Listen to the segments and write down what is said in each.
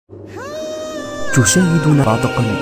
تشاهدنا بعد قليل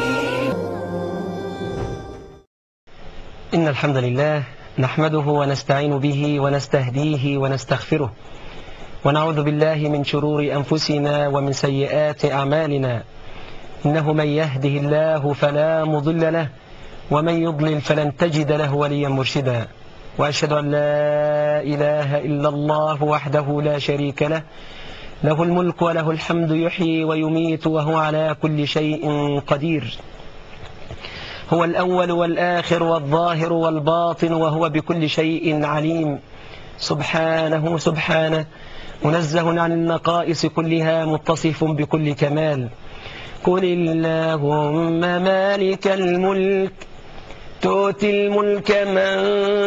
إن الحمد لله نحمده ونستعين به ونستهديه ونستغفره ونعوذ بالله من شرور أنفسنا ومن سيئات أعمالنا إنه من يهده الله فلا مضل له ومن يضلل فلن تجد له وليا مرشدا وأشهد أن لا إله إلا الله وحده لا شريك له له الملك وله الحمد يحيي ويميت وهو على كل شيء قدير هو الأول والآخر والظاهر والباطن وهو بكل شيء عليم سبحانه سبحانه منزه عن النقائص كلها متصف بكل كمال قل اللهم مالك الملك تؤتي الملك من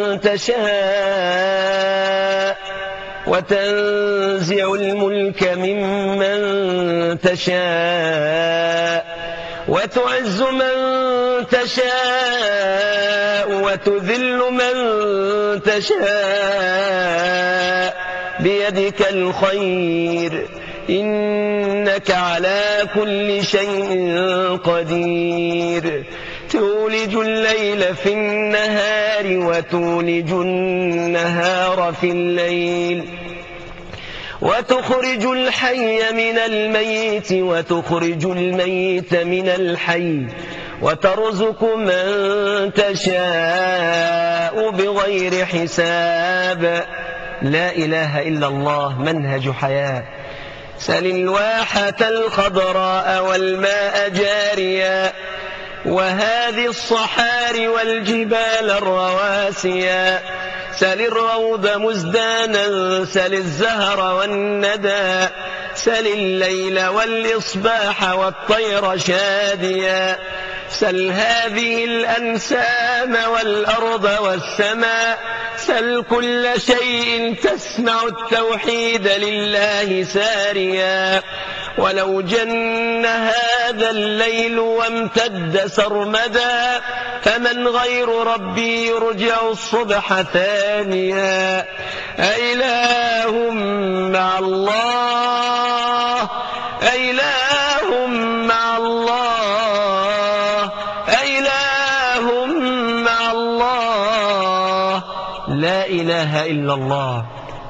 تشاء وتنزع الملك ممن تشاء وتعز من تشاء وتذل من تشاء بيدك الخير إنك على كل شيء قدير تولج الليل في النهار وتولج النهار في الليل وتخرج الحي من الميت وتخرج الميت من الحي وترزق من تشاء بغير حساب لا إله إلا الله منهج حياة سل الواحة الخضراء والماء جاريا وهذه الصحار والجبال الرواسيا سل الروض مزدانا سل الزهر والندى سل الليل والإصباح والطير شاديا سل هذه الأنسام والأرض والسماء سل كل شيء تسمع التوحيد لله ساريا ولو جن هذا الليل وامتد سرمدا فمن غير ربي يرجع الصبح ثانيا أإله مع الله أإله مع الله أإله مع الله لا إله إلا الله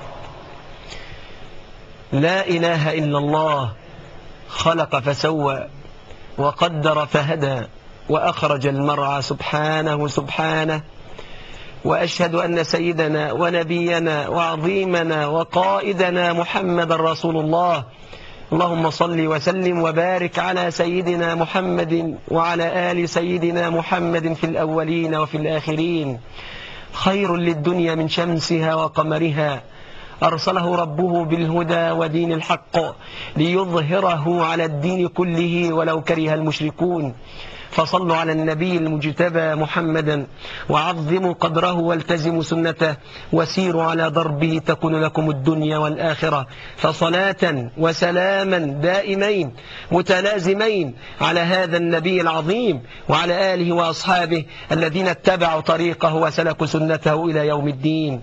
لا إله إلا الله خلق فسوى وقدر فهدى وأخرج المرعى سبحانه سبحانه وأشهد أن سيدنا ونبينا وعظيمنا وقائدنا محمد رسول الله اللهم صل وسلم وبارك على سيدنا محمد وعلى آل سيدنا محمد في الأولين وفي الآخرين خير للدنيا من شمسها وقمرها أرسله ربه بالهدى ودين الحق ليظهره على الدين كله ولو كره المشركون فصلوا على النبي المجتبى محمدا وعظموا قدره والتزموا سنته وسيروا على ضربه تكون لكم الدنيا والآخرة فصلاة وسلاما دائمين متلازمين على هذا النبي العظيم وعلى آله وأصحابه الذين اتبعوا طريقه وسلكوا سنته إلى يوم الدين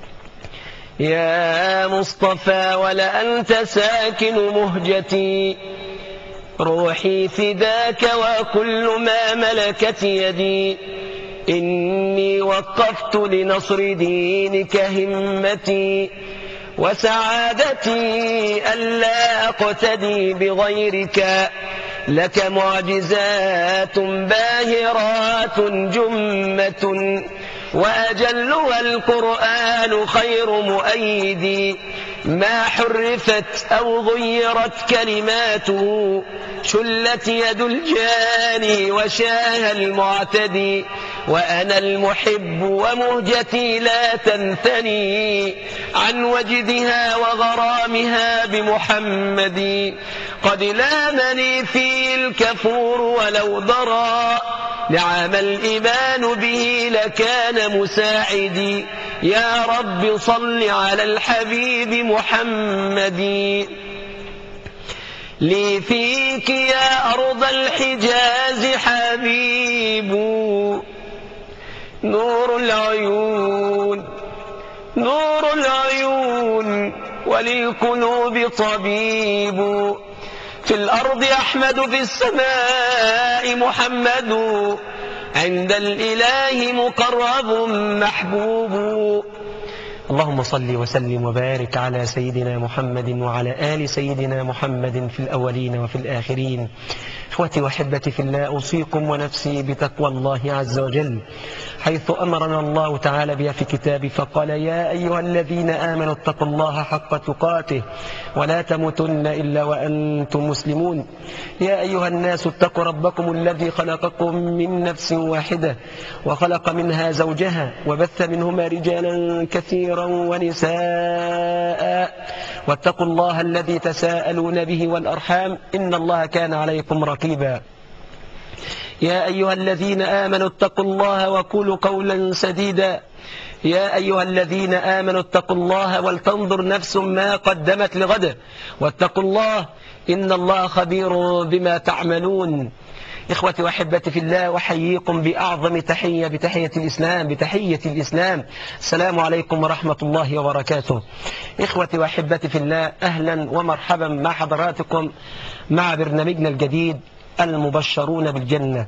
يا مصطفى ولأنت ساكن مهجتي روحي فداك وكل ما ملكت يدي إني وقفت لنصر دينك همتي وسعادتي ألا أقتدي بغيرك لك معجزات باهرات جمة وأجلها القرآن خير مؤيد ما حرفت أو غيرت كلماته شلت يد الجاني وشاه المعتدي وأنا المحب ومهجتي لا تنثني عن وجدها وغرامها بمحمد قد لامني في الكفور ولو ضرى لعام الإيمان به لكان مساعدي يا رب صل على الحبيب محمد لي فيك يا أرض الحجاز حبيب نور العيون نور العيون وللقلوب طبيب في الأرض أحمد في السماء محمد عند الإله مقرب محبوب اللهم صل وسلم وبارك على سيدنا محمد وعلى آل سيدنا محمد في الأولين وفي الآخرين إخوتي وحبتي في الله أوصيكم ونفسي بتقوى الله عز وجل حيث أمرنا الله تعالى بها في كتابه فقال يا أيها الذين آمنوا اتقوا الله حق تقاته ولا تموتن إلا وأنتم مسلمون يا أيها الناس اتقوا ربكم الذي خلقكم من نفس واحدة وخلق منها زوجها وبث منهما رجالا كثيرا ونساء واتقوا الله الذي تساءلون به والأرحام إن الله كان عليكم رقيبا يا أيها الذين آمنوا اتقوا الله وقولوا قولا سديدا يا أيها الذين آمنوا اتقوا الله ولتنظر نفس ما قدمت لغد واتقوا الله إن الله خبير بما تعملون إخوتي وأحبتي في الله وحييكم بأعظم تحية بتحية الإسلام بتحية الإسلام السلام عليكم ورحمة الله وبركاته إخوتي وأحبتي في الله أهلا ومرحبا مع حضراتكم مع برنامجنا الجديد المبشرون بالجنة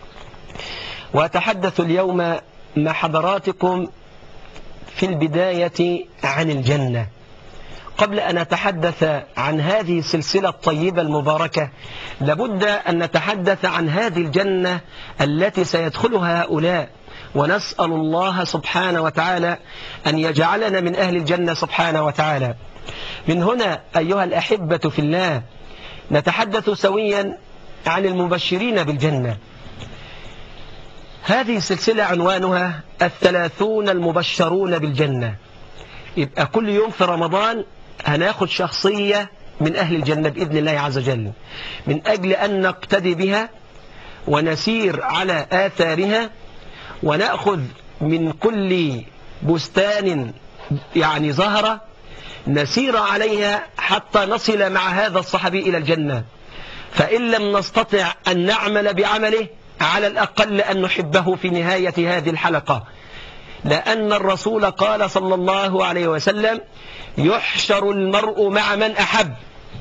وأتحدث اليوم مع حضراتكم في البداية عن الجنة قبل أن أتحدث عن هذه السلسلة الطيبة المباركة لابد أن نتحدث عن هذه الجنة التي سيدخلها هؤلاء ونسأل الله سبحانه وتعالى أن يجعلنا من أهل الجنة سبحانه وتعالى من هنا أيها الأحبة في الله نتحدث سويا عن المبشرين بالجنة هذه السلسلة عنوانها الثلاثون المبشرون بالجنة يبقى كل يوم في رمضان هناخد شخصية من أهل الجنة بإذن الله عز وجل من أجل أن نقتدي بها ونسير على آثارها ونأخذ من كل بستان يعني زهرة نسير عليها حتى نصل مع هذا الصحابي إلى الجنة فإن لم نستطع أن نعمل بعمله على الأقل أن نحبه في نهاية هذه الحلقة لأن الرسول قال صلى الله عليه وسلم يحشر المرء مع من أحب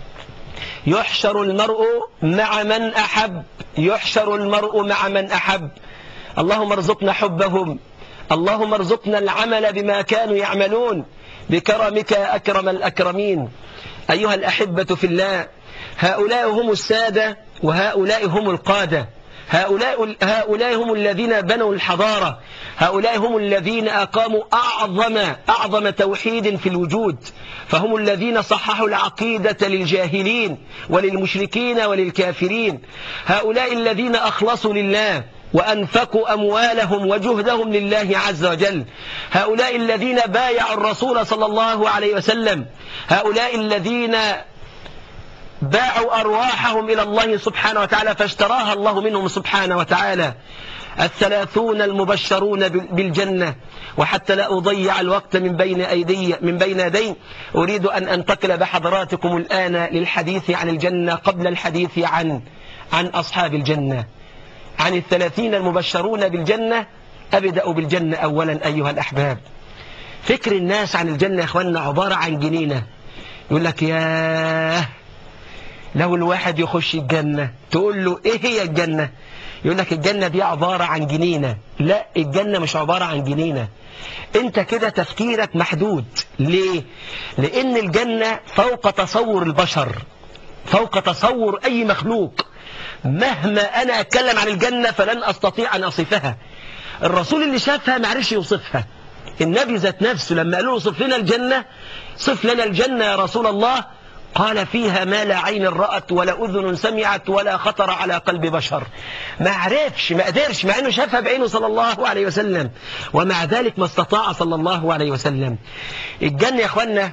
يحشر المرء مع من أحب يحشر المرء مع من أحب اللهم ارزقنا حبهم اللهم ارزقنا العمل بما كانوا يعملون بكرمك أكرم الأكرمين أيها الأحبة في الله هؤلاء هم السادة وهؤلاء هم القادة هؤلاء, هؤلاء هم الذين بنوا الحضارة هؤلاء هم الذين أقاموا أعظم, أعظم توحيد في الوجود فهم الذين صححوا العقيدة للجاهلين وللمشركين وللكافرين هؤلاء الذين أخلصوا لله وأنفقوا أموالهم وجهدهم لله عز وجل هؤلاء الذين بايعوا الرسول صلى الله عليه وسلم هؤلاء الذين باعوا أرواحهم إلى الله سبحانه وتعالى فاشتراها الله منهم سبحانه وتعالى الثلاثون المبشرون بالجنة وحتى لا أضيع الوقت من بين أيدي من بين يدي أريد أن أنتقل بحضراتكم الآن للحديث عن الجنة قبل الحديث عن عن أصحاب الجنة عن الثلاثين المبشرون بالجنة أبدأ بالجنة أولا أيها الأحباب فكر الناس عن الجنة يا أخواننا عبارة عن جنينة يقول لك ياه لو الواحد يخش الجنة تقول له ايه هي الجنة يقول لك الجنة دي عبارة عن جنينة لا الجنة مش عبارة عن جنينة انت كده تفكيرك محدود ليه لان الجنة فوق تصور البشر فوق تصور اي مخلوق مهما انا اتكلم عن الجنة فلن استطيع ان اصفها الرسول اللي شافها معرفش يوصفها النبي ذات نفسه لما قالوا له صف لنا الجنة صف لنا الجنة يا رسول الله قال فيها ما لا عين رأت ولا أذن سمعت ولا خطر على قلب بشر ما عرفش ما قدرش مع أنه شافها بعينه صلى الله عليه وسلم ومع ذلك ما استطاع صلى الله عليه وسلم الجنة يا أخوانا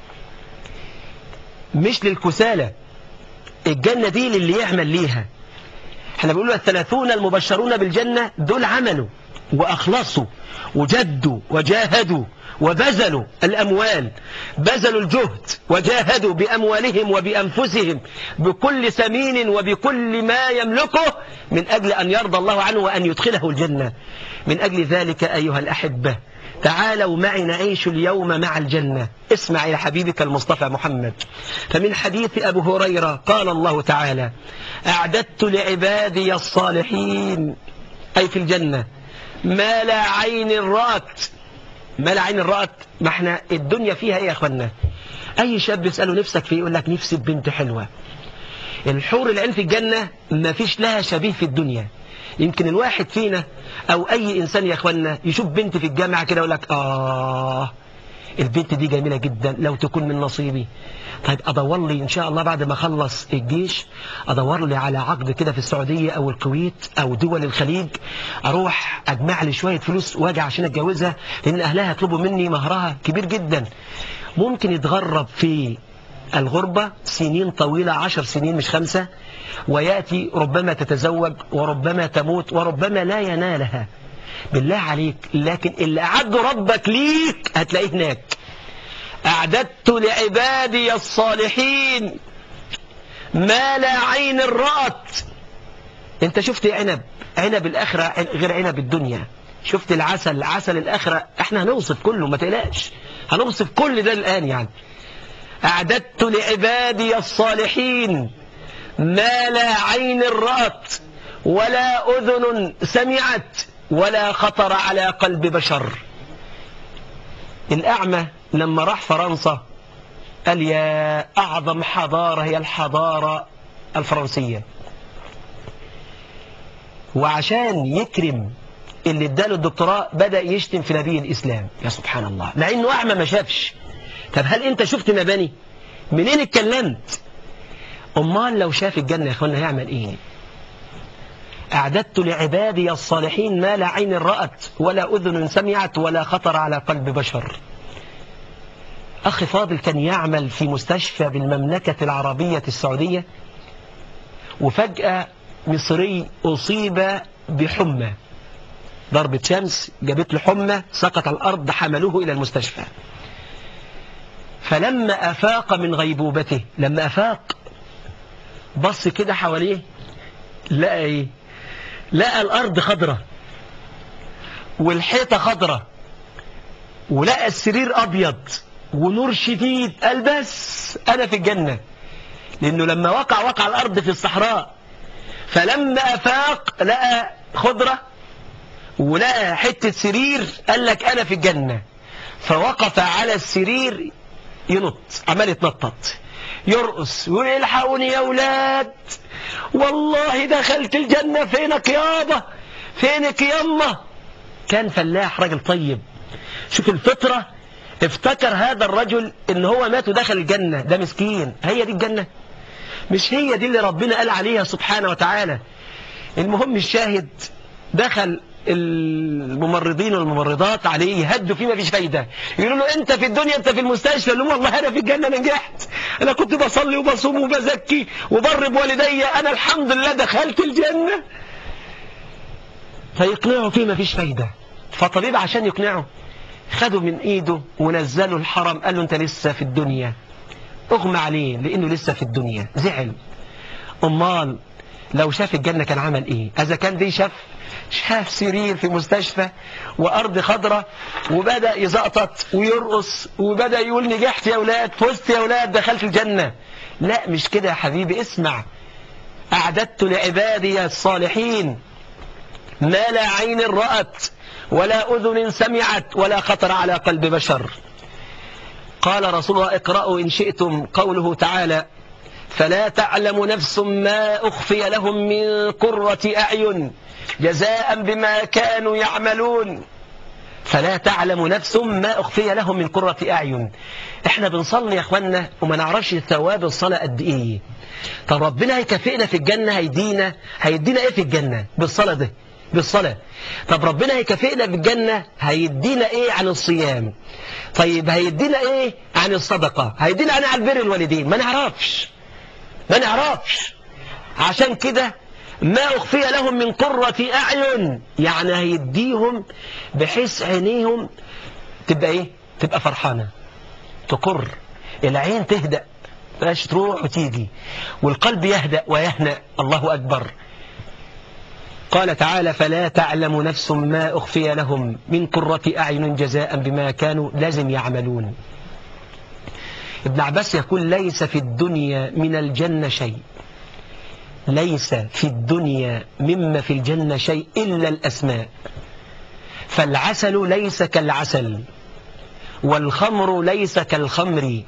مش للكسالى الجنة دي للي يعمل ليها احنا بنقول الثلاثون المبشرون بالجنة دول عملوا وأخلصوا وجدوا وجاهدوا وبذلوا الأموال بذلوا الجهد وجاهدوا بأموالهم وبأنفسهم بكل ثمين وبكل ما يملكه من أجل أن يرضى الله عنه وأن يدخله الجنة من أجل ذلك أيها الأحبة تعالوا معي نعيش اليوم مع الجنة اسمع إلى حبيبك المصطفى محمد فمن حديث أبو هريرة قال الله تعالى أعددت لعبادي الصالحين أي في الجنة ما لا عين رأت ما لا عين رأت ما احنا الدنيا فيها ايه يا اخوانا اي شاب يسأله نفسك فيه يقول لك نفسي ببنت حلوة الحور العين في الجنة ما فيش لها شبيه في الدنيا يمكن الواحد فينا او اي انسان يا اخوانا يشوف بنت في الجامعة كده يقول لك اه البنت دي جميلة جدا لو تكون من نصيبي طيب ادور لي ان شاء الله بعد ما اخلص الجيش ادور لي على عقد كده في السعودية او الكويت او دول الخليج اروح اجمع لي شوية فلوس واجي عشان اتجوزها لان اهلها يطلبوا مني مهرها كبير جدا ممكن يتغرب في الغربة سنين طويلة عشر سنين مش خمسة ويأتي ربما تتزوج وربما تموت وربما لا ينالها بالله عليك لكن اللي أعده ربك ليك هتلاقيه هناك أعددت لعبادي الصالحين ما لا عين رأت انت شفت عنب عنب الآخرة غير عنب الدنيا شفت العسل عسل الآخرة احنا هنوصف كله ما تقلقش هنوصف كل ده الآن يعني أعددت لعبادي الصالحين ما لا عين رأت ولا أذن سمعت ولا خطر على قلب بشر الأعمى لما راح فرنسا قال يا أعظم حضارة هي الحضارة الفرنسية وعشان يكرم اللي اداله الدكتوراه بدأ يشتم في نبي الإسلام يا سبحان الله مع إنه أعمى ما شافش طب هل أنت شفت مباني منين اتكلمت أمال لو شاف الجنة يا أخوانا هيعمل إيه أعددت لعبادي الصالحين ما لا عين رأت ولا أذن سمعت ولا خطر على قلب بشر أخي فاضل كان يعمل في مستشفى بالمملكة العربية السعودية وفجأة مصري أصيب بحمى ضربة شمس جابت له حمى سقط على الأرض حملوه إلى المستشفى فلما أفاق من غيبوبته لما أفاق بص كده حواليه لقى إيه لقى الأرض خضرة والحيطة خضرة ولقى السرير أبيض ونور شديد قال بس أنا في الجنة لأنه لما وقع وقع الأرض في الصحراء فلما أفاق لقى خضرة ولقى حتة سرير قال لك أنا في الجنة فوقف على السرير ينط عمال يتنطط يرقص ويلحقوني يا ولاد والله دخلت الجنة فينك يابا فينك يما كان فلاح راجل طيب شوف الفطرة افتكر هذا الرجل ان هو مات ودخل الجنة ده مسكين هي دي الجنة مش هي دي اللي ربنا قال عليها سبحانه وتعالى المهم الشاهد دخل الممرضين والممرضات عليه يهدوا فيه ما فيش فايدة يقولوا له انت في الدنيا انت في المستشفى يقول لهم والله انا في الجنة نجحت انا كنت بصلي وبصوم وبزكي وبر بوالدي انا الحمد لله دخلت الجنة فيقنعوا فيه ما فيش فايدة فطبيب عشان يقنعه خدوا من ايده ونزلوا الحرم قال له انت لسه في الدنيا اغمى عليه لانه لسه في الدنيا زعل امال لو شاف الجنة كان عمل ايه اذا كان دي شاف شاف سرير في مستشفى وارض خضراء وبدأ يزقطط ويرقص وبدأ يقول نجحت يا اولاد فزت يا اولاد دخلت الجنة لا مش كده يا حبيبي اسمع اعددت لعبادي الصالحين ما لا عين رأت ولا أذن سمعت ولا خطر على قلب بشر قال رسول الله اقرأوا إن شئتم قوله تعالى فلا تعلم نفس ما أخفي لهم من قرة أعين جزاء بما كانوا يعملون فلا تعلم نفس ما أخفي لهم من قرة أعين احنا بنصلي يا اخوانا وما نعرفش ثواب الصلاة قد ايه طب ربنا هيكافئنا في الجنة هيدينا هيدينا ايه في الجنة بالصلاة ده بالصلاة طب ربنا هيكافئنا بالجنة هيدينا ايه عن الصيام طيب هيدينا ايه عن الصدقة هيدينا عن عن بر الوالدين ما نعرفش ما نعرفش عشان كده ما أخفي لهم من قرة أعين يعني هيديهم بحيث عينيهم تبقى ايه تبقى فرحانة تقر العين تهدأ بلاش تروح وتيجي والقلب يهدأ ويهنأ الله أكبر قال تعالى فلا تعلم نفس ما أخفي لهم من قرة أعين جزاء بما كانوا لازم يعملون ابن عباس يقول ليس في الدنيا من الجنة شيء ليس في الدنيا مما في الجنة شيء إلا الأسماء فالعسل ليس كالعسل والخمر ليس كالخمر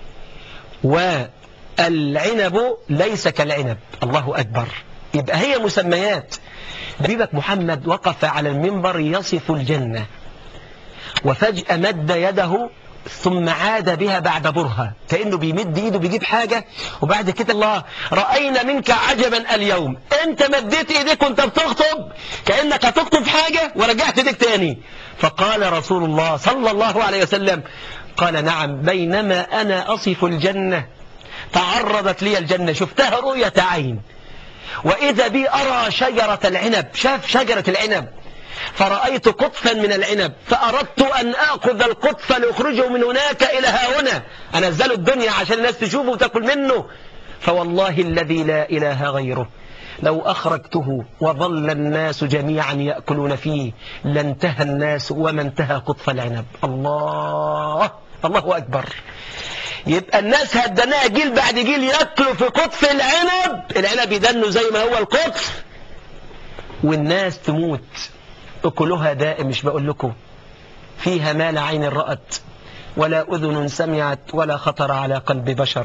والعنب ليس كالعنب الله أكبر يبقى هي مسميات حبيبك محمد وقف على المنبر يصف الجنة وفجأة مد يده ثم عاد بها بعد برهة كأنه بيمد ايده بيجيب حاجة وبعد كده الله رأينا منك عجبا اليوم انت مديت ايديك وانت بتخطب كأنك هتخطب حاجة ورجعت ايديك تاني فقال رسول الله صلى الله عليه وسلم قال نعم بينما أنا أصف الجنة تعرضت لي الجنة شفتها رؤية عين وإذا بي أرى شجرة العنب شاف شجرة العنب فرأيت قطفا من العنب فأردت أن أخذ القطف لأخرجه من هناك إلى ها هنا أنزل الدنيا عشان الناس تشوفه وتأكل منه فوالله الذي لا إله غيره لو أخرجته وظل الناس جميعا يأكلون فيه لانتهى الناس وما انتهى قطف العنب الله الله أكبر يبقى الناس هدناها جيل بعد جيل ياكلوا في قطف العنب العنب يدنوا زي ما هو القطف والناس تموت اكلها دائم مش بقول لكم فيها ما لا عين رأت ولا أذن سمعت ولا خطر على قلب بشر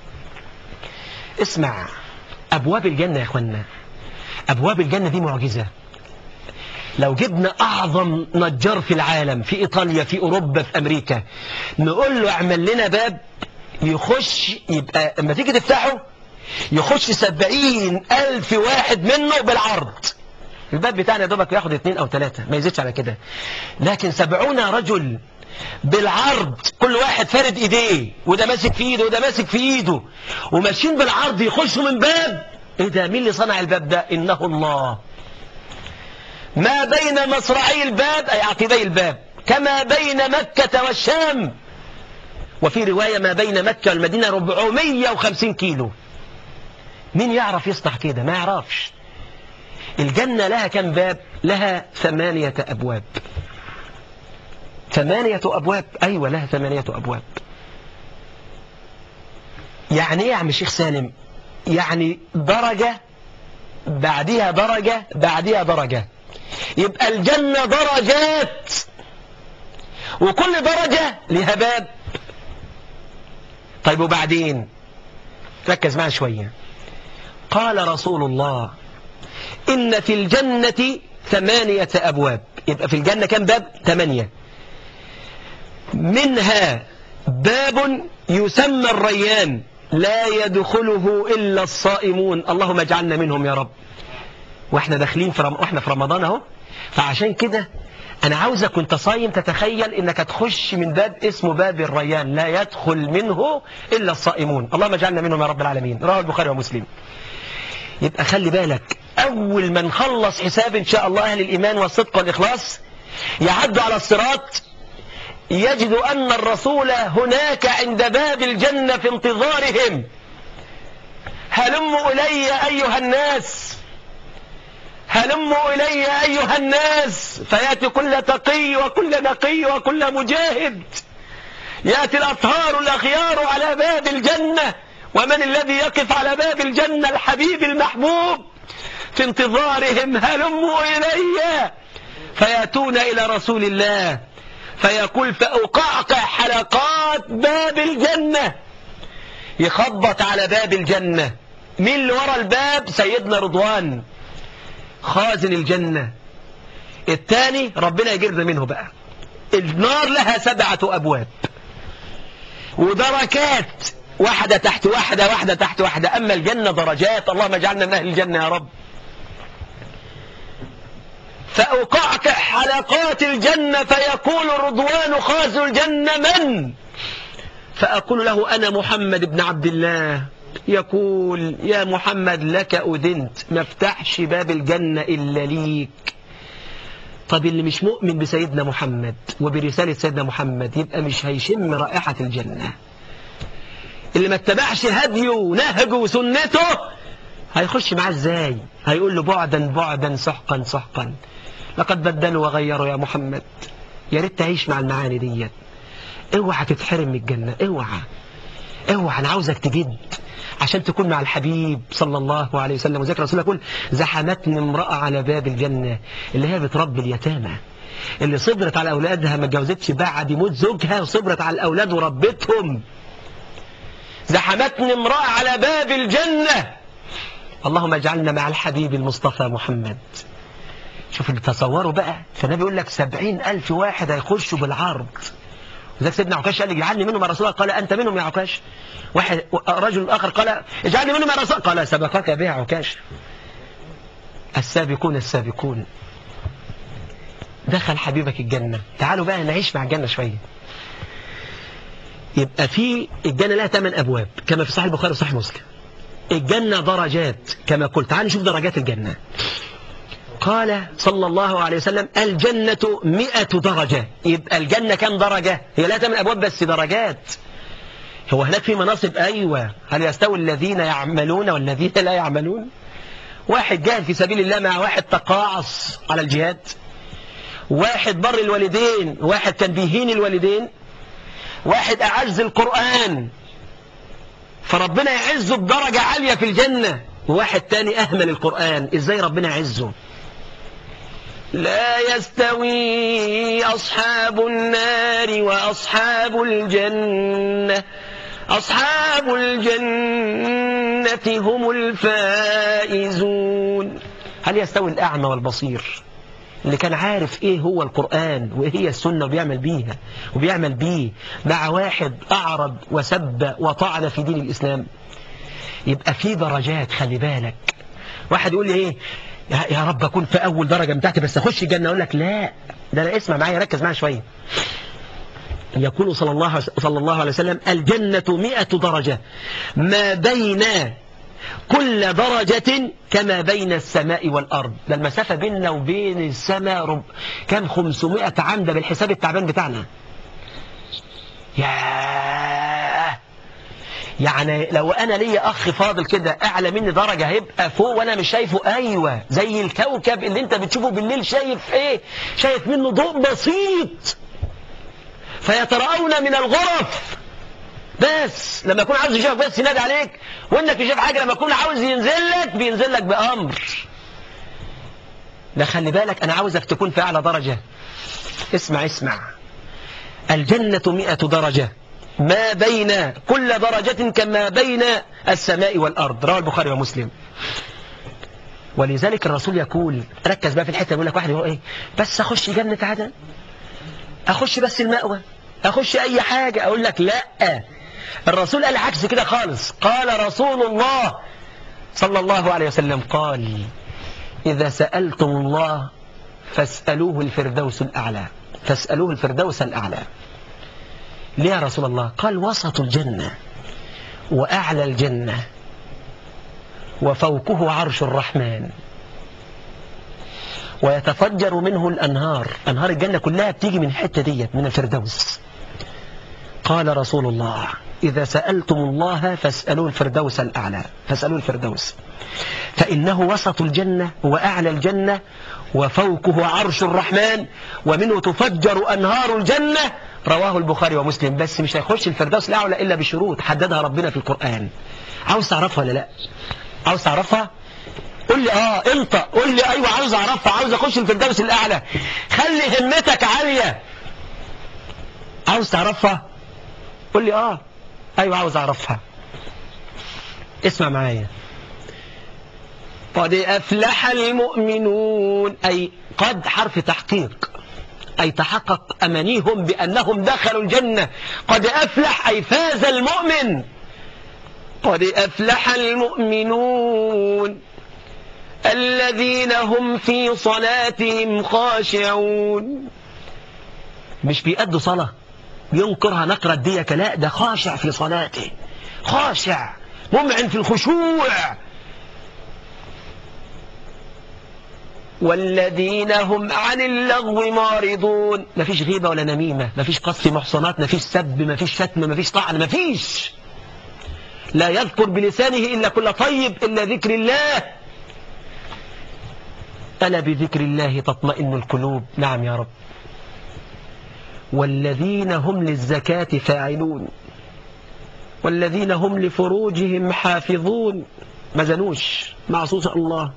اسمع أبواب الجنة يا أخوانا أبواب الجنة دي معجزة لو جبنا أعظم نجار في العالم في إيطاليا في أوروبا في أمريكا نقول له اعمل لنا باب يخش يبقى اما تيجي تفتحه يخش سبعين ألف واحد منه بالعرض الباب بتاعنا دوبك ياخد اثنين أو ثلاثة ما يزيدش على كده لكن سبعون رجل بالعرض كل واحد فارد ايديه وده ماسك في ايده وده ماسك في ايده وماشيين بالعرض يخشوا من باب ايه ده مين اللي صنع الباب ده انه الله ما بين مصرعي الباب أي عقبي الباب كما بين مكة والشام وفي رواية ما بين مكة والمدينة 450 كيلو مين يعرف يصنع كده ما يعرفش الجنة لها كم باب لها ثمانية أبواب ثمانية أبواب أيوة لها ثمانية أبواب يعني إيه يا عم شيخ سالم يعني درجة بعدها درجة بعدها درجة يبقى الجنة درجات وكل درجة لها باب طيب وبعدين ركز معي شوية قال رسول الله إن في الجنة ثمانية أبواب يبقى في الجنة كم باب ثمانية منها باب يسمى الريان لا يدخله إلا الصائمون اللهم اجعلنا منهم يا رب واحنا داخلين في رم... واحنا في رمضان اهو فعشان كده انا عاوزك وانت صايم تتخيل انك تخش من باب اسمه باب الريان لا يدخل منه الا الصائمون اللهم اجعلنا منهم يا رب العالمين رواه البخاري ومسلم يبقى خلي بالك اول ما نخلص حساب ان شاء الله اهل الايمان والصدق والاخلاص يعدوا على الصراط يجد ان الرسول هناك عند باب الجنه في انتظارهم هلموا الي ايها الناس هلموا إلي أيها الناس فيأتي كل تقي وكل نقي وكل مجاهد يأتي الأطهار الأخيار على باب الجنة ومن الذي يقف على باب الجنة الحبيب المحبوب في انتظارهم هلموا إلي فيأتون إلى رسول الله فيقول فأقعقع حلقات باب الجنة يخبط على باب الجنة مين اللي ورا الباب سيدنا رضوان خازن الجنة الثاني ربنا يجرنا منه بقى النار لها سبعة أبواب ودركات واحدة تحت واحدة واحدة تحت واحدة أما الجنة درجات اللهم اجعلنا من أهل الجنة يا رب فأقعقع حلقات الجنة فيقول رضوان خازن الجنة من فأقول له أنا محمد بن عبد الله يقول يا محمد لك أذنت ما افتحش باب الجنة إلا ليك طب اللي مش مؤمن بسيدنا محمد وبرسالة سيدنا محمد يبقى مش هيشم رائحة الجنة اللي ما اتبعش هديه ونهجه وسنته هيخش معاه ازاي هيقول له بعدا بعدا سحقا سحقا لقد بدلوا وغيروا يا محمد يا ريت تعيش مع المعاني ديت اوعى تتحرم من الجنة اوعى اوعى انا عاوزك تجد عشان تكون مع الحبيب صلى الله عليه وسلم وذكر رسول يقول زحمتني امرأة على باب الجنة اللي هي بتربي اليتامى اللي صبرت على أولادها ما اتجوزتش بعد موت زوجها وصبرت على الأولاد وربتهم زحمتني امرأة على باب الجنة اللهم اجعلنا مع الحبيب المصطفى محمد شوف اللي تصوروا بقى فالنبي يقول لك سبعين ألف واحد هيخشوا بالعرض وذلك سيدنا عكاش قال لي اجعلني منهم يا رسول الله قال أنت منهم يا عكاش واحد رجل آخر قال اجعلني منهم يا رسول الله قال سبقك بها عكاش السابقون السابقون دخل حبيبك الجنة تعالوا بقى نعيش مع الجنة شوية يبقى في الجنة لها ثمان أبواب كما في صحيح البخاري وصحيح مسلم الجنة درجات كما قلت تعالوا نشوف درجات الجنة قال صلى الله عليه وسلم الجنة مئة درجة يبقى الجنة كم درجة هي لا ثمان أبواب بس درجات هو هناك في مناصب أيوة هل يستوي الذين يعملون والذين لا يعملون واحد جاهد في سبيل الله مع واحد تقاعص على الجهاد واحد بر الوالدين واحد كان بيهين الوالدين واحد أعز القرآن فربنا يعزه بدرجة عالية في الجنة وواحد تاني أهمل القرآن إزاي ربنا يعزه لا يستوي أصحاب النار وأصحاب الجنة أصحاب الجنة هم الفائزون هل يستوي الأعمى والبصير اللي كان عارف ايه هو القرآن وايه هي السنة وبيعمل بيها وبيعمل بيه مع واحد أعرض وسب وطعن في دين الإسلام يبقى في درجات خلي بالك واحد يقول لي ايه يا رب أكون في أول درجة بتاعتي بس أخش الجنة أقول لك لا ده أنا اسمع معايا ركز معايا شوية يقول صلى الله صلى الله عليه وسلم الجنة مئة درجة ما بين كل درجة كما بين السماء والأرض ده المسافة بيننا وبين السماء رب كان 500 عمدة بالحساب التعبان بتاعنا ياه يعني لو أنا ليا أخ فاضل كده أعلى مني درجة هيبقى فوق وأنا مش شايفه أيوة زي الكوكب اللي أنت بتشوفه بالليل شايف إيه شايف منه ضوء بسيط فيتراءون من الغرف بس لما يكون عاوز يشوفك بس ينادي عليك وانك تشوف حاجة لما يكون عاوز ينزل لك بينزل لك بأمر لا خلي بالك أنا عاوزك تكون في أعلى درجة اسمع اسمع الجنة مئة درجة ما بين كل درجة كما بين السماء والأرض رواه البخاري ومسلم ولذلك الرسول يقول ركز بقى في الحتة يقول لك واحد يقول ايه بس اخش جنة عدن اخش بس المأوى اخش اي حاجة اقول لك لا الرسول قال عكس كده خالص قال رسول الله صلى الله عليه وسلم قال إذا سألتم الله فاسألوه الفردوس الأعلى فاسألوه الفردوس الأعلى ليه يا رسول الله قال وسط الجنة وأعلى الجنة وفوقه عرش الرحمن ويتفجر منه الأنهار أنهار الجنة كلها بتيجي من الحتة ديت من الفردوس قال رسول الله إذا سألتم الله فاسألوا الفردوس الأعلى فاسألوا الفردوس فإنه وسط الجنة وأعلى الجنة وفوقه عرش الرحمن ومنه تفجر أنهار الجنة رواه البخاري ومسلم بس مش هيخش الفردوس الأعلى إلا بشروط حددها ربنا في القرآن عاوز تعرفها ولا لا عاوز تعرفها قول لي اه انت قول لي ايوه عاوز اعرفها عاوز اخش الفردوس الاعلى خلي همتك عاليه عاوز تعرفها قول لي اه ايوه عاوز اعرفها اسمع معايا قد افلح المؤمنون اي قد حرف تحقيق أي تحقق أمانيهم بأنهم دخلوا الجنة قد أفلح أي فاز المؤمن قد أفلح المؤمنون الذين هم في صلاتهم خاشعون مش بيأدوا صلاة ينكرها نقرة ديك لا ده خاشع في صلاته خاشع ممعن في الخشوع والذين هم عن اللغو معرضون مفيش غيبة ولا نميمة مفيش قصف محصنات مفيش سب مفيش شتم مفيش طعن مفيش لا يذكر بلسانه إلا كل طيب إلا ذكر الله ألا بذكر الله تطمئن القلوب نعم يا رب والذين هم للزكاة فاعلون والذين هم لفروجهم حافظون ما زنوش معصوص الله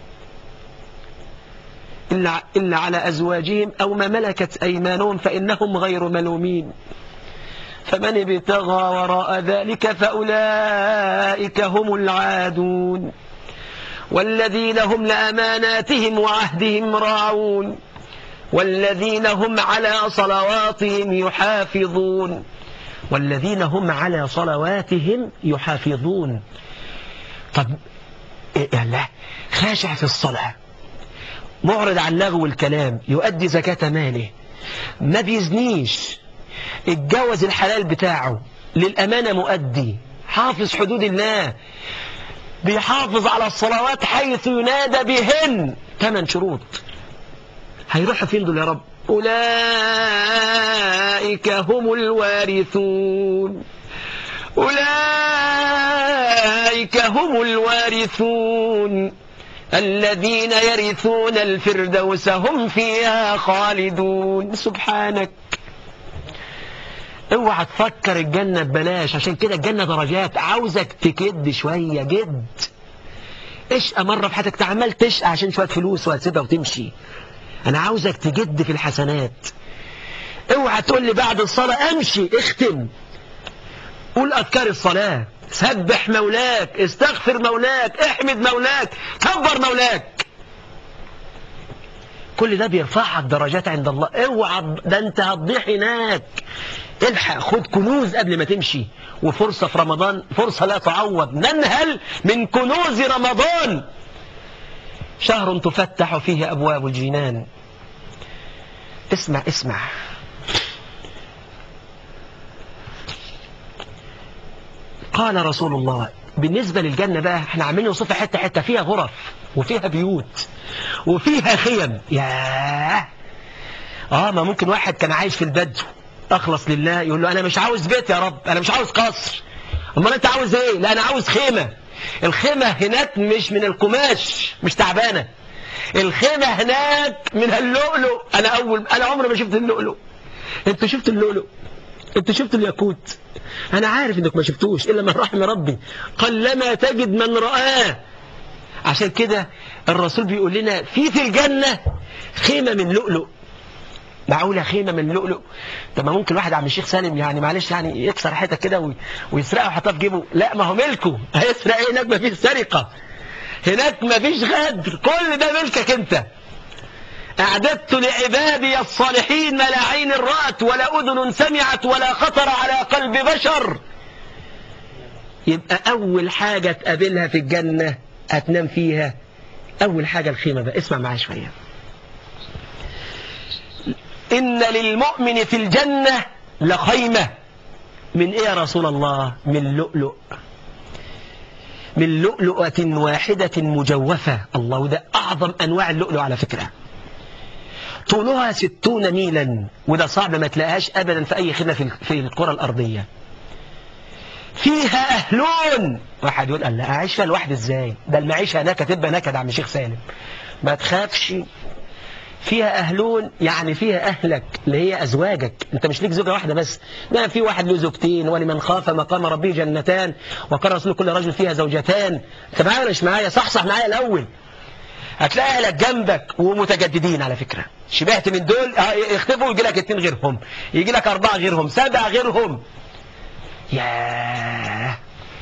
إلا, إلا على أزواجهم أو ما ملكت أيمانهم فإنهم غير ملومين فمن ابتغى وراء ذلك فأولئك هم العادون والذين هم لأماناتهم وعهدهم راعون والذين هم على صلواتهم يحافظون والذين هم على صلواتهم يحافظون طب إيه لا خاشع في الصلاة معرض عن لغو الكلام يؤدي زكاة ماله ما بيزنيش اتجوز الحلال بتاعه للأمانة مؤدي حافظ حدود الله بيحافظ على الصلوات حيث ينادى بهن ثمان شروط هيروحوا فين دول يا رب أولئك هم الوارثون أولئك هم الوارثون الذين يرثون الفردوس هم فيها خالدون سبحانك اوعى تفكر الجنة ببلاش عشان كده الجنة درجات عاوزك تكد شوية جد اشقى مرة في حياتك تعمل تشقى عشان شوية فلوس وهتسيبها وتمشي انا عاوزك تجد في الحسنات اوعى تقول لي بعد الصلاة امشي اختم قول اذكار الصلاة سبح مولاك استغفر مولاك احمد مولاك كبر مولاك كل ده بيرفعك درجات عند الله اوعى ده انت هتضيع هناك الحق خد كنوز قبل ما تمشي وفرصة في رمضان فرصة لا تعوض ننهل من كنوز رمضان شهر تفتح فيه أبواب الجنان اسمع اسمع قال رسول الله بالنسبة للجنة بقى احنا عاملين نوصفها حتة حتة فيها غرف وفيها بيوت وفيها خيم ياه اه ما ممكن واحد كان عايش في البدو اخلص لله يقول له انا مش عاوز بيت يا رب انا مش عاوز قصر امال انت عاوز ايه لا انا عاوز خيمة الخيمة هناك مش من القماش مش تعبانة الخيمة هناك من اللؤلؤ انا اول انا عمري ما شفت اللؤلؤ انت شفت اللؤلؤ انت شفت الياقوت انا عارف انك ما شفتوش الا من رحم ربي قلما تجد من رآه عشان كده الرسول بيقول لنا في في الجنة خيمة من لؤلؤ معقولة خيمة من لؤلؤ طب ما ممكن واحد عم الشيخ سالم يعني معلش يعني يكسر حتة كده ويسرقها ويحطها في جيبه لا ما هو ملكه هيسرق ايه هناك ما فيش سرقة هناك ما فيش غدر كل ده ملكك انت أعددت لعبادي الصالحين ما لا عين رأت ولا أذن سمعت ولا خطر على قلب بشر يبقى أول حاجة تقابلها في الجنة هتنام فيها أول حاجة الخيمة بقى اسمع معايا شوية إن للمؤمن في الجنة لخيمة من إيه يا رسول الله من لؤلؤ من لؤلؤة واحدة مجوفة الله ده أعظم أنواع اللؤلؤ على فكرة طولها ستون ميلا وده صعب ما تلاقيهاش أبدا في أي خدمة في الكرة الأرضية فيها أهلون واحد يقول قال لا أعيش فيها لوحدي إزاي ده المعيشة هناك هتبقى نكد عم شيخ سالم ما تخافش فيها أهلون يعني فيها أهلك اللي هي أزواجك أنت مش ليك زوجة واحدة بس لا في واحد له زوجتين ولمن خاف مقام ربه جنتان وقال رسول كل رجل فيها زوجتان أنت معايا ولا مش معايا صح صح معايا الأول هتلاقي أهلك جنبك ومتجددين على فكرة شبعت من دول يختفوا ويجي لك اتنين غيرهم يجي لك أربعة غيرهم سبعة غيرهم ياه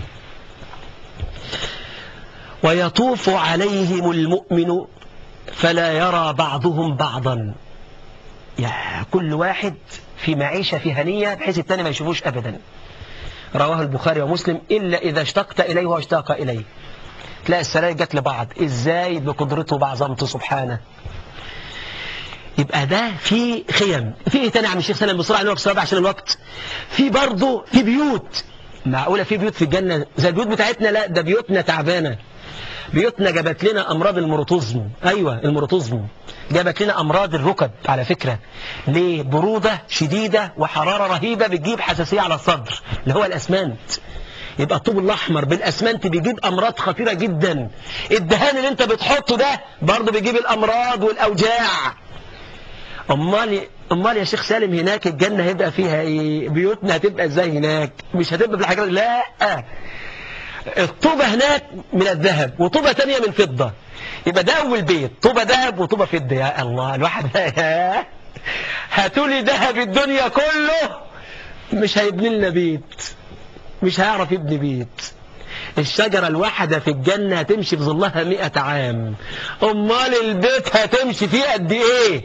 ويطوف عليهم المؤمن فلا يرى بعضهم بعضا يا كل واحد في معيشة في هنية بحيث التاني ما يشوفوش أبدا رواه البخاري ومسلم إلا إذا اشتقت إليه واشتاق إليه تلاقي السراير جت لبعض إزاي بقدرته وبعظمته سبحانه يبقى ده في خيم في ايه تاني عم الشيخ سلام بسرعه نوقف الصلاه عشان الوقت في برضه في بيوت معقوله في بيوت في الجنه زي البيوت بتاعتنا لا ده بيوتنا تعبانه بيوتنا جابت لنا امراض المروتوزم ايوه المروتوزم جابت لنا امراض الركب على فكره ليه بروده شديده وحراره رهيبه بتجيب حساسيه على الصدر اللي هو الاسمنت يبقى الطوب الاحمر بالاسمنت بيجيب امراض خطيره جدا الدهان اللي انت بتحطه ده برضه بيجيب الامراض والاوجاع امال امال يا شيخ سالم هناك الجنه هيبقى فيها ايه بيوتنا هتبقى ازاي هناك مش هتبقى بالحاجات لا الطوبه هناك من الذهب وطوبه تانية من فضه يبقى ده اول بيت طوبه ذهب وطوبه فضه يا الله الواحد هاتوا لي ذهب الدنيا كله مش هيبني لنا بيت مش هيعرف يبني بيت الشجرة الواحدة في الجنة هتمشي في ظلها مئة عام أمال البيت هتمشي فيه قد إيه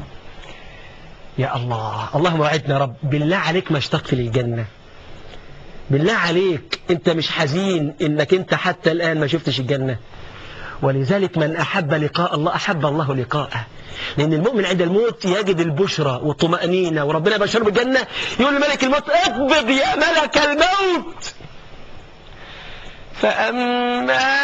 يا الله اللهم وعدنا رب بالله عليك ما اشتقت للجنة بالله عليك انت مش حزين انك انت حتى الآن ما شفتش الجنة ولذلك من أحب لقاء الله أحب الله لقاءه لأن المؤمن عند الموت يجد البشرى والطمأنينة وربنا بشر بالجنة يقول لملك الموت اقبض يا ملك الموت فأما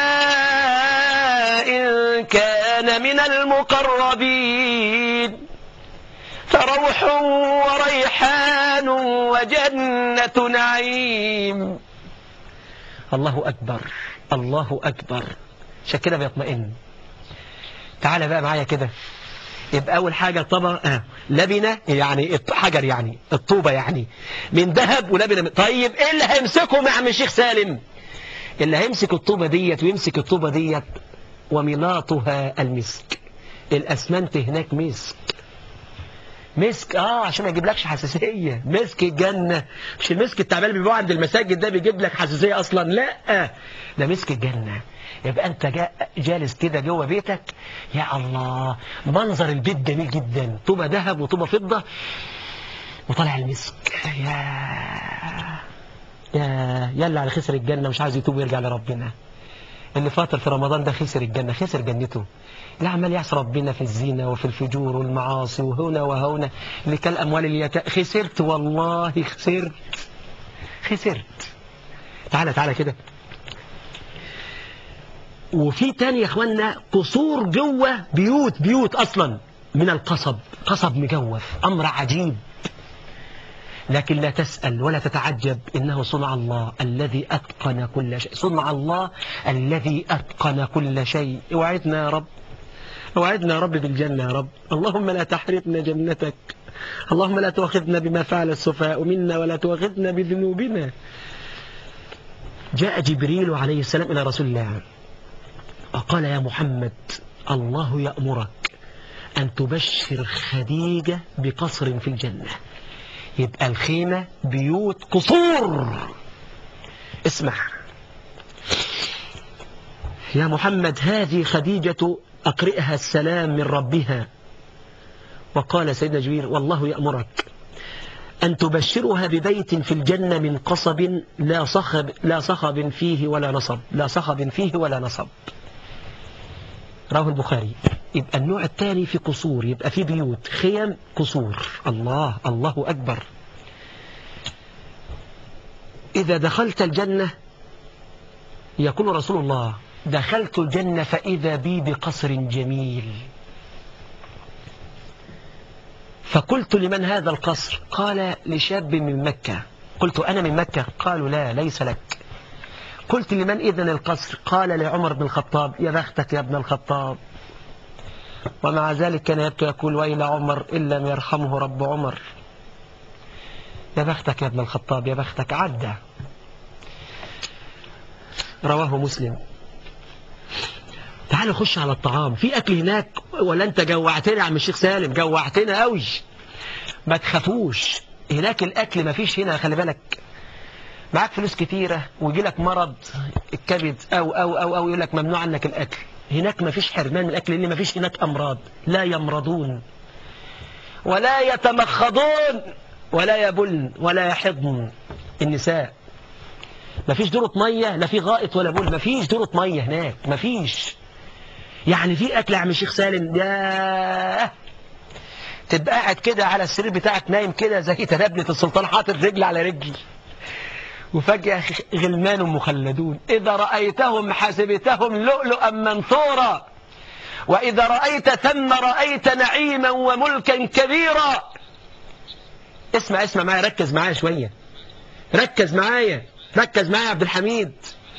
إن كان من المقربين فروح وريحان وجنة نعيم الله أكبر الله أكبر عشان كده بيطمئن تعالى بقى معايا كده يبقى أول حاجة طبعا آه لبنة يعني حجر يعني الطوبة يعني من ذهب ولبنة من طيب إيه اللي هيمسكه مع الشيخ سالم اللي هيمسك الطوبة ديت ويمسك الطوبة ديت وملاطها المسك الأسمنت هناك مسك مسك اه عشان ما يجيبلكش حساسية مسك الجنة مش المسك التعبان اللي بيبيعه عند المساجد ده بيجيب لك حساسية اصلا لا ده مسك الجنة يبقى انت جا جالس كده جوه بيتك يا الله منظر البيت جميل جدا طوبة ذهب وطوبة فضة وطالع المسك يا يا يلا على خسر الجنة مش عايز يتوب ويرجع لربنا اللي فاطر في رمضان ده خسر الجنة خسر جنته اللي عمال يعصي ربنا في الزنا وفي الفجور والمعاصي وهنا وهنا اللي كان أموال اليتامى خسرت والله خسرت خسرت تعالى تعالى كده وفي تاني يا اخوانا قصور جوه بيوت بيوت اصلا من القصب قصب مجوف امر عجيب لكن لا تسأل ولا تتعجب إنه صنع الله الذي أتقن كل شيء صنع الله الذي أتقن كل شيء وعدنا يا رب وعدنا يا رب بالجنة يا رب اللهم لا تحرمنا جنتك اللهم لا تؤاخذنا بما فعل السفهاء منا ولا تؤاخذنا بذنوبنا جاء جبريل عليه السلام إلى رسول الله وقال يا محمد الله يأمرك أن تبشر خديجة بقصر في الجنة يبقى الخيمة بيوت قصور اسمع يا محمد هذه خديجة أقرئها السلام من ربها وقال سيدنا جبير والله يأمرك أن تبشرها ببيت في الجنة من قصب لا صخب, لا صخب فيه ولا نصب لا صخب فيه ولا نصب رواه البخاري يبقى النوع الثاني في قصور يبقى في بيوت خيم قصور الله الله أكبر إذا دخلت الجنة يقول رسول الله دخلت الجنة فإذا بي بقصر جميل فقلت لمن هذا القصر قال لشاب من مكة قلت أنا من مكة قالوا لا ليس لك قلت لمن إذن القصر قال لعمر بن الخطاب يا بختك يا ابن الخطاب ومع ذلك كان يبكي يقول وإلى عمر إن لم يرحمه رب عمر يا بختك يا ابن الخطاب يا بختك عدى رواه مسلم تعال نخش على الطعام في أكل هناك ولا أنت جوعتنا يا عم الشيخ سالم جوعتنا قوي ما تخافوش هناك الأكل ما فيش هنا خلي بالك معاك فلوس كتيرة ويجي لك مرض الكبد أو أو أو أو يقول لك ممنوع عنك الأكل هناك ما فيش حرمان من الأكل لأن ما فيش هناك أمراض لا يمرضون ولا يتمخضون ولا يبلن ولا يحضن النساء ما فيش دورة مية لا في غائط ولا بول ما فيش دورة مية هناك ما فيش يعني في أكل يا عم الشيخ سالم ياه تبقى قاعد كده على السرير بتاعك نايم كده زي تنبلة السلطان حاطط رجل على رجل وفجأة غلمان مخلدون إذا رأيتهم حسبتهم لؤلؤا منثورا وإذا رأيت ثم رأيت نعيما وملكا كبيرا اسمع اسمع معايا ركز معايا شوية ركز معايا ركز معايا يا عبد الحميد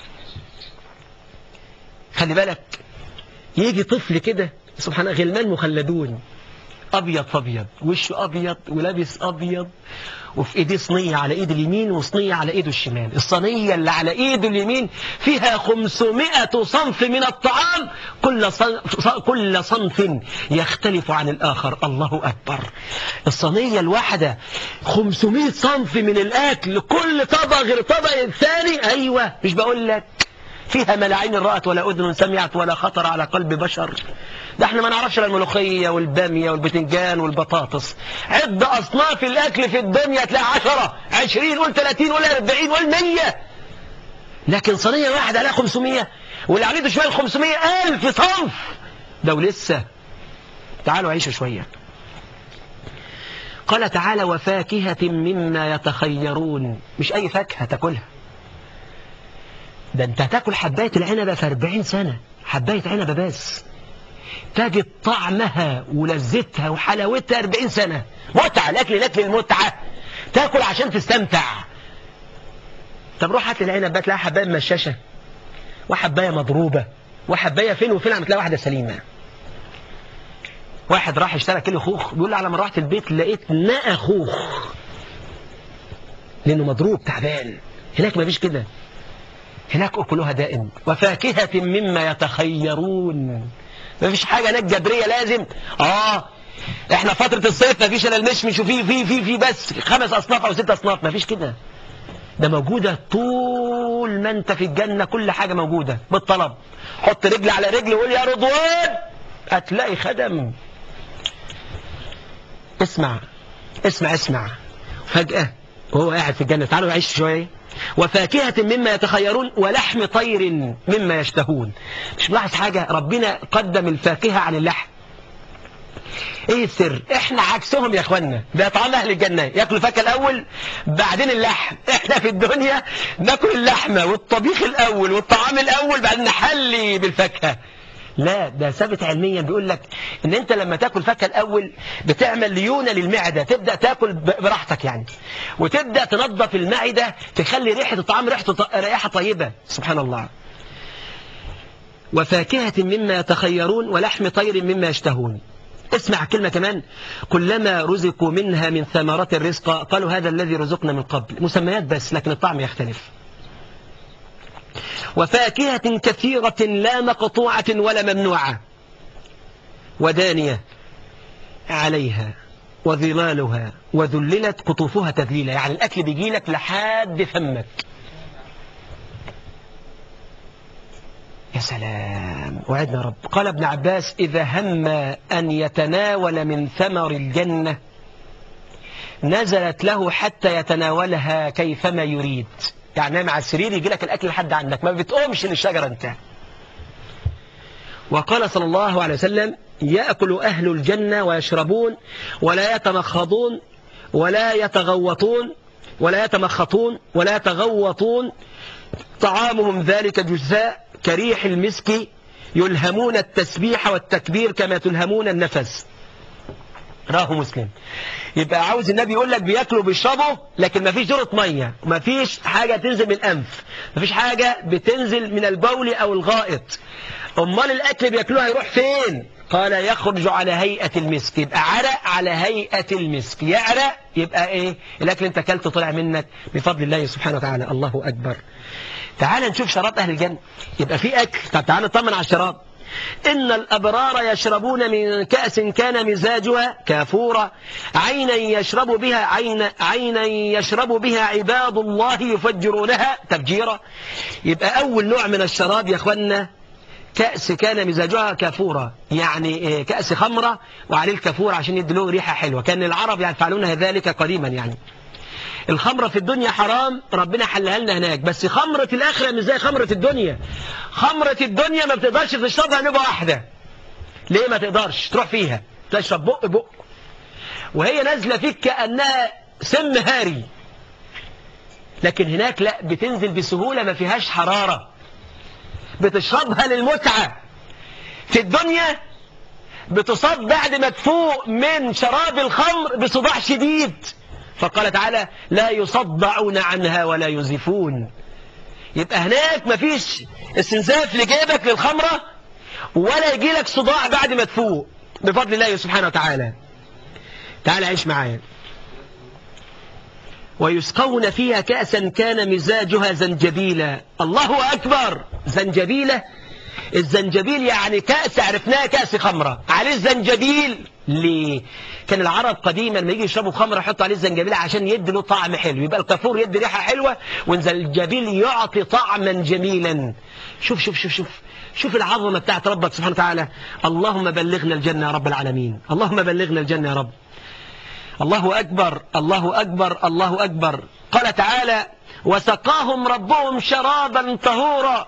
خلي بالك يجي طفل كده سبحان الله غلمان مخلدون ابيض فابيض وشه ابيض ولابس ابيض وفي ايديه صينيه على ايد اليمين وصينيه على ايده الشمال الصينيه اللي على ايده اليمين فيها 500 صنف من الطعام كل صنف كل صنف يختلف عن الاخر الله اكبر الصينيه الواحده 500 صنف من الاكل كل طبق غير طبق الثاني ايوه مش بقول لك فيها ما لا عين رأت ولا أذن سمعت ولا خطر على قلب بشر ده احنا ما نعرفش الملوخية والبامية والبتنجان والبطاطس عد أصناف الأكل في الدنيا تلاقي عشرة عشرين قول ثلاثين قول أربعين قول مية لكن صينية واحدة عليها خمسمية واللي عليه شوية الخمسمية ألف صنف ده ولسه تعالوا عيشوا شوية قال تعالى وفاكهة مما يتخيرون مش أي فاكهة تاكلها ده انت هتاكل حباية العنبة في 40 سنة حباية عنبة بس تجد طعمها ولذتها وحلاوتها 40 سنة متعة الأكل الأكل المتعة تاكل عشان تستمتع طب روح هات لي العنب بقى تلاقي حباية مشاشة وحباية مضروبة وحباية فين وفين عم تلاقي واحدة سليمة واحد راح اشترى كيلو خوخ بيقول لي على ما رحت البيت لقيت نقى خوخ لأنه مضروب تعبان هناك ما فيش كده هناك أكلها دائم وفاكهة مما يتخيرون ما فيش حاجة هناك جبرية لازم آه احنا فترة الصيف ما فيش الا المشمش وفي في في في بس خمس أصناف أو ست أصناف ما فيش كده ده موجودة طول ما انت في الجنة كل حاجة موجودة بالطلب حط رجل على رجل وقول يا رضوان هتلاقي خدم اسمع اسمع اسمع فجأة وهو قاعد في الجنة تعالوا نعيش شوية وفاكهة مما يتخيرون ولحم طير مما يشتهون مش ملاحظ حاجة ربنا قدم الفاكهة عن اللحم ايه السر احنا عكسهم يا اخوانا ده طعام اهل الجنة ياكلوا فاكهة الاول بعدين اللحم احنا في الدنيا ناكل اللحمة والطبيخ الاول والطعام الاول بعدين نحلي بالفاكهة لا ده ثابت علميا بيقول لك ان انت لما تاكل فاكهه الاول بتعمل ليونه للمعده تبدا تاكل براحتك يعني وتبدا تنظف المعده تخلي ريحه الطعام ريحته رائحه طيبه سبحان الله وفاكهه مما يتخيرون ولحم طير مما يشتهون اسمع كلمة كمان كلما رزقوا منها من ثمرات الرزق قالوا هذا الذي رزقنا من قبل مسميات بس لكن الطعم يختلف وفاكهة كثيرة لا مقطوعة ولا ممنوعة ودانية عليها وظلالها وذللت قطوفها تذليلا يعني الأكل بيجي لك لحد فمك يا سلام وعدنا رب قال ابن عباس إذا هم أن يتناول من ثمر الجنة نزلت له حتى يتناولها كيفما يريد يعني مع السرير يجي لك الأكل لحد عندك ما بتقومش للشجرة انت وقال صلى الله عليه وسلم يأكل أهل الجنة ويشربون ولا يتمخضون ولا يتغوطون ولا يتمخطون ولا يتغوطون طعامهم ذلك جزاء كريح المسك يلهمون التسبيح والتكبير كما تلهمون النفس راه مسلم يبقى عاوز النبي يقول لك بياكلوا بيشربوا لكن ما فيش دورة مية ما فيش حاجة تنزل من الأنف ما فيش حاجة بتنزل من البول أو الغائط أمال الأكل بياكلوها يروح فين قال يخرج على هيئة المسك يبقى عرق على هيئة المسك يعرق يبقى ايه الأكل انت اكلته طلع منك بفضل الله سبحانه وتعالى الله أكبر تعال نشوف شراب أهل الجنة يبقى في أكل طب تعال نطمن على الشراب إن الأبرار يشربون من كأس كان مزاجها كافورا عينا يشرب بها عين عينا يشرب بها عباد الله يفجرونها تفجيرا يبقى أول نوع من الشراب يا أخوانا كأس كان مزاجها كافورا يعني كأس خمرة وعليه الكافور عشان يدلوه ريحة حلوة كان العرب يفعلون ذلك قديما يعني الخمرة في الدنيا حرام ربنا حلها لنا هناك بس خمرة الآخرة مش زي خمرة الدنيا خمرة الدنيا ما بتقدرش تشربها نوبة واحدة ليه ما تقدرش تروح فيها تشرب بق بق وهي نازلة فيك كأنها سم هاري لكن هناك لا بتنزل بسهولة ما فيهاش حرارة بتشربها للمتعة في الدنيا بتصاب بعد ما تفوق من شراب الخمر بصداع شديد فقال تعالى لا يصدعون عنها ولا يزفون يبقى هناك مفيش استنزاف لجيبك للخمرة ولا يجي لك صداع بعد ما تفوق بفضل الله سبحانه وتعالى تعال عيش معايا ويسقون فيها كأسا كان مزاجها زنجبيلا الله أكبر زنجبيلة الزنجبيل يعني كأس عرفناها كأس خمرة عليه الزنجبيل ليه كان العرب قديما لما يجي يشربوا خمرة يحطوا عليه الزنجبيل عشان يدي له طعم حلو يبقى الكافور يدي ريحة حلوة والزنجبيل يعطي طعما جميلا شوف شوف شوف شوف شوف العظمة بتاعت ربك سبحانه وتعالى اللهم بلغنا الجنة يا رب العالمين اللهم بلغنا الجنة يا رب الله أكبر الله أكبر الله أكبر قال تعالى وسقاهم ربهم شرابا طهورا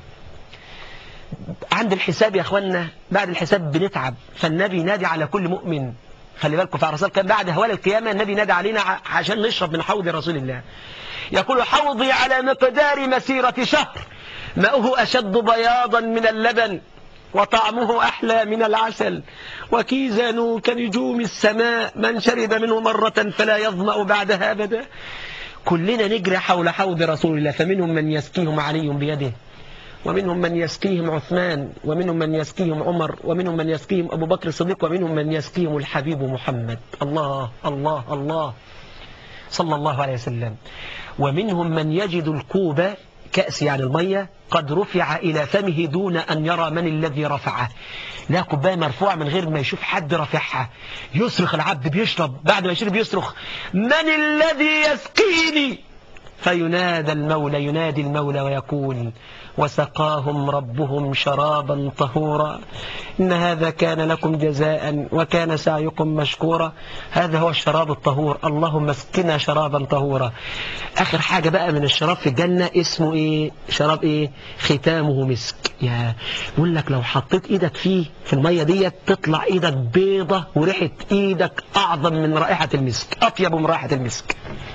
عند الحساب يا أخوانا بعد الحساب بنتعب فالنبي ينادي على كل مؤمن خلي بالكم في الرسول كان بعد هوال القيامة النبي نادى علينا عشان نشرب من حوض رسول الله يقول حوضي على مقدار مسيرة شهر ماؤه أشد بياضا من اللبن وطعمه أحلى من العسل وكيزانه كنجوم السماء من شرب منه مرة فلا يظمأ بعدها أبدا كلنا نجري حول حوض رسول الله فمنهم من يسقيهم علي بيده ومنهم من يسقيهم عثمان ومنهم من يسقيهم عمر ومنهم من يسقيهم أبو بكر الصديق ومنهم من يسقيهم الحبيب محمد الله الله الله صلى الله عليه وسلم ومنهم من يجد الكوب كأس يعني المية قد رفع إلى فمه دون أن يرى من الذي رفعه لا كوباية مرفوعة من غير ما يشوف حد رفعها يصرخ العبد بيشرب بعد ما يشرب يصرخ من الذي يسقيني فينادى المولى ينادي المولى ويقول وسقاهم ربهم شرابا طهورا إن هذا كان لكم جزاء وكان سعيكم مشكورا هذا هو الشراب الطهور اللهم اسقنا شرابا طهورا آخر حاجة بقى من الشراب في الجنة اسمه إيه شراب إيه ختامه مسك يا يقول لك لو حطيت إيدك فيه في المية ديت تطلع إيدك بيضة وريحة إيدك أعظم من رائحة المسك أطيب من رائحة المسك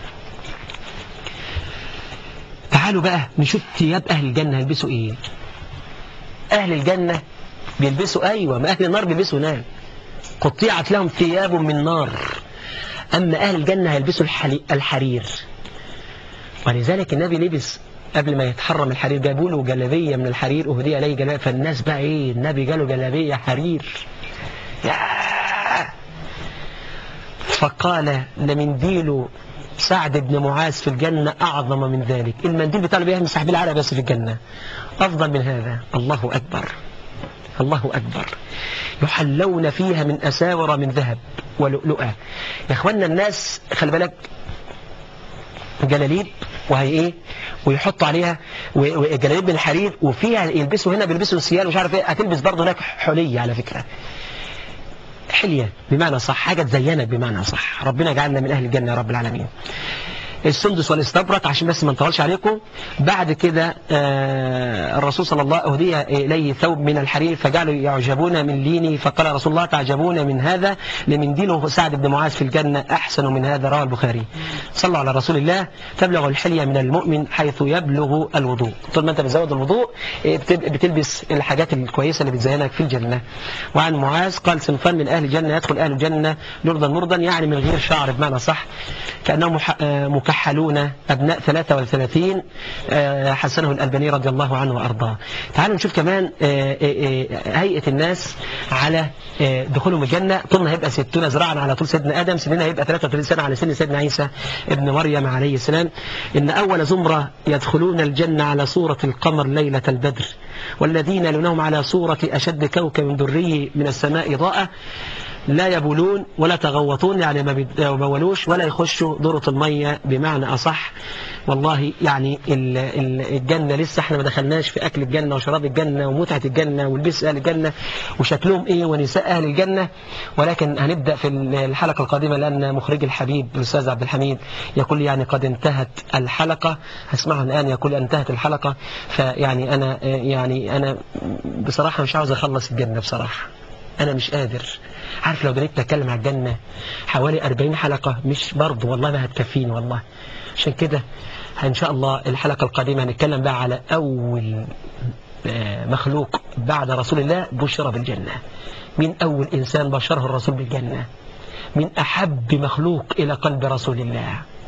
تعالوا بقى نشوف ثياب أهل الجنة هيلبسوا إيه أهل الجنة بيلبسوا أيوة ما أهل النار بيلبسوا نار قطيعت لهم ثياب من نار أما أهل الجنة هيلبسوا الحرير ولذلك النبي لبس قبل ما يتحرم الحرير جابوا له جلابية من الحرير أهدي عليه جلابية فالناس بقى إيه النبي جاله جلابية حرير فقال لمنديله سعد بن معاذ في الجنة أعظم من ذلك المنديل بتاعه بيمسح بالعرق بس في الجنة أفضل من هذا الله أكبر الله أكبر يحلون فيها من أساور من ذهب ولؤلؤة يا أخوانا الناس خلي بالك جلاليب وهي ايه ويحطوا عليها جلاليب من الحرير وفيها يلبسوا هنا بيلبسوا سيال ومش عارف ايه هتلبس برضه هناك حلية على فكرة حلية بمعنى صح حاجة تزينك بمعنى صح ربنا جعلنا من أهل الجنة يا رب العالمين السندس والاستبرق عشان بس ما نطولش عليكم بعد كده آه الرسول صلى الله أهدي إليه ثوب من الحرير فجعلوا يعجبون من ليني فقال رسول الله تعجبون من هذا لمنديله سعد بن معاذ في الجنة أحسن من هذا رواه البخاري صلوا على رسول الله تبلغ الحلية من المؤمن حيث يبلغ الوضوء طول ما أنت بتزود الوضوء بتلبس الحاجات الكويسة اللي بتزينك في الجنة وعن معاذ قال صنفان من أهل الجنة يدخل أهل الجنة نرضا مرضا يعني من غير شعر بمعنى صح كأنهم مكحل يرحلون أبناء 33 حسنه الألباني رضي الله عنه وأرضاه تعالوا نشوف كمان هيئة الناس على دخولهم الجنة طولنا هيبقى 60 ذراعا على طول سيدنا آدم سننا هيبقى 33 سنة على سن سيدنا عيسى ابن مريم عليه السلام إن أول زمرة يدخلون الجنة على صورة القمر ليلة البدر والذين لونهم على صورة أشد كوكب دري من السماء ضاءة لا يبولون ولا تغوطون يعني ما بيبولوش ولا يخشوا دورة المية بمعنى أصح والله يعني الجنة لسه احنا ما دخلناش في أكل الجنة وشراب الجنة ومتعة الجنة والبس أهل الجنة وشكلهم إيه ونساء أهل الجنة ولكن هنبدأ في الحلقة القادمة لأن مخرج الحبيب الأستاذ عبد الحميد يقول يعني قد انتهت الحلقة هسمعه الآن يقول انتهت الحلقة فيعني أنا يعني أنا بصراحة مش عاوز أخلص الجنة بصراحة أنا مش قادر عارف لو بدأت أتكلم عن الجنة حوالي 40 حلقة مش برضه والله ما هتكفيني والله عشان كده إن شاء الله الحلقة القادمة هنتكلم بقى على أول مخلوق بعد رسول الله بشر بالجنة من أول إنسان بشره الرسول بالجنة من أحب مخلوق إلى قلب رسول الله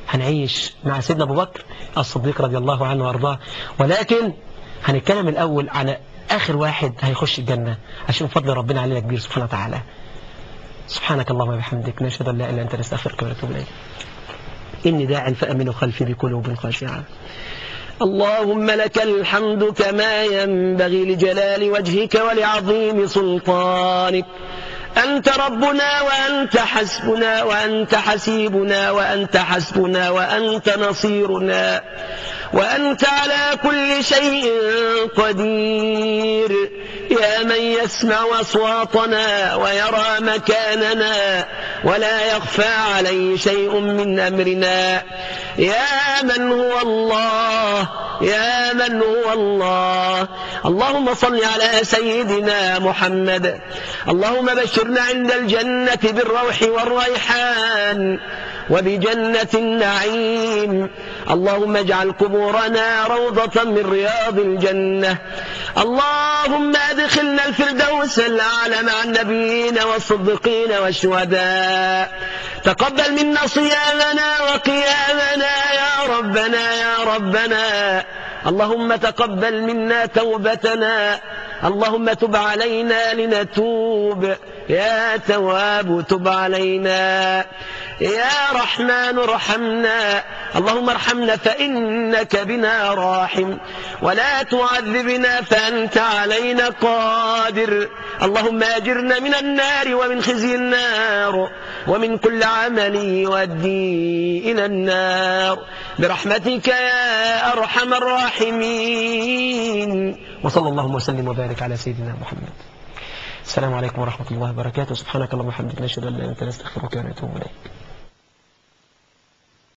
هنعيش مع سيدنا أبو بكر الصديق رضي الله عنه وأرضاه ولكن هنتكلم الأول عن آخر واحد هيخش الجنة عشان فضل ربنا علينا كبير سبحانه وتعالى سبحانك اللهم وبحمدك نشهد أن لا إله إلا أنت نستغفرك ونتوب إليك إني داع فأمن خلفي بقلوب خاشعة اللهم لك الحمد كما ينبغي لجلال وجهك ولعظيم سلطانك أنت ربنا وأنت حسبنا وأنت حسيبنا وأنت حسبنا وأنت نصيرنا وأنت على كل شيء قدير يا من يسمع أصواتنا ويرى مكاننا ولا يخفى عليه شيء من أمرنا يا من هو الله يا من هو الله اللهم صل على سيدنا محمد اللهم بشرنا عند الجنة بالروح والريحان وبجنة النعيم اللهم اجعل قبورنا روضة من رياض الجنة اللهم ادخلنا الفردوس الأعلى مع النبيين والصديقين والشهداء تقبل منا صيامنا وقيامنا يا ربنا يا ربنا اللهم تقبل منا توبتنا اللهم تب علينا لنتوب يا تواب تب علينا يا رحمن ارحمنا اللهم ارحمنا فإنك بنا راحم ولا تعذبنا فأنت علينا قادر اللهم أجرنا من النار ومن خزي النار ومن كل عمل يؤدي إلى النار برحمتك يا أرحم الراحمين وصلى اللهم وسلم وبارك على سيدنا محمد السلام عليكم ورحمة الله وبركاته سبحانك اللهم وبحمدك نشهد أن لا إله إلا أنت نستغفرك ونتوب إليك